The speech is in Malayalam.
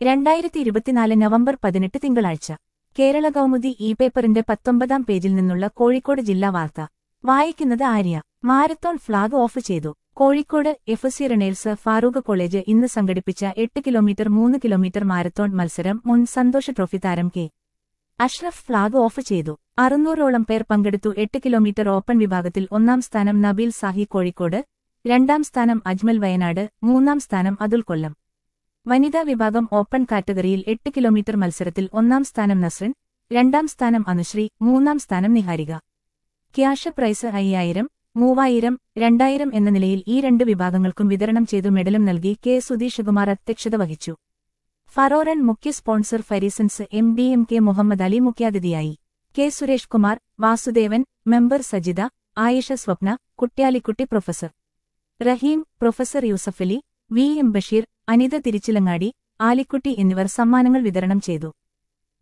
രണ്ടായിരത്തി ഇരുപത്തിനാല് നവംബർ പതിനെട്ട് തിങ്കളാഴ്ച കേരള കൗമുദി ഇ പേപ്പറിന്റെ പത്തൊമ്പതാം പേജിൽ നിന്നുള്ള കോഴിക്കോട് ജില്ലാ വാർത്ത വായിക്കുന്നത് ആര്യ മാരത്തോൺ ഫ്ളാഗ് ഓഫ് ചെയ്തു Kozhikode F C runners Farook college ഇന്ന് സംഘടിപ്പിച്ച എട്ട് കിലോമീറ്റർ മൂന്ന് കിലോമീറ്റർ മാരത്തോൺ മത്സരം മുൻ സന്തോഷ ട്രോഫി താരം കെ അഷ്റഫ് ഫ്ളാഗ് ഓഫ് ചെയ്തു അറുന്നൂറോളം പേർ പങ്കെടുത്തു എട്ട് കിലോമീറ്റർ ഓപ്പൺ വിഭാഗത്തിൽ ഒന്നാം സ്ഥാനം നബീൽ സാഹി കോഴിക്കോട് രണ്ടാം സ്ഥാനം അജ്മൽ വയനാട് മൂന്നാം സ്ഥാനം അതുൽ കൊല്ലം വനിതാ വിഭാഗം ഓപ്പൺ കാറ്റഗറിയിൽ എട്ട് കിലോമീറ്റർ മത്സരത്തിൽ ഒന്നാം സ്ഥാനം നസ്രിൻ രണ്ടാം സ്ഥാനം അനുശ്രീ മൂന്നാം സ്ഥാനം നിഹാരിക ക്യാഷ് പ്രൈസ് അയ്യായിരം മൂവായിരം രണ്ടായിരം എന്ന നിലയിൽ ഈ രണ്ട് വിഭാഗങ്ങൾക്കും വിതരണം ചെയ്തു മെഡലും നൽകി കെ സുധീഷകുമാർ അധ്യക്ഷത വഹിച്ചു ഫറോറൻ മുഖ്യ സ്പോൺസർ ഫരീസൻസ് M D M K Muhammad Ali മുഖ്യാതിഥിയായി K Suresh Kumar Vasudevan member Sajitha Ayisha Swapna Kutyalikutty professor Raheem professor Yusufali V M Basheer Anitha Thirichilangadi Alikutty എന്നിവർ സമ്മാനങ്ങൾ വിതരണം ചെയ്തു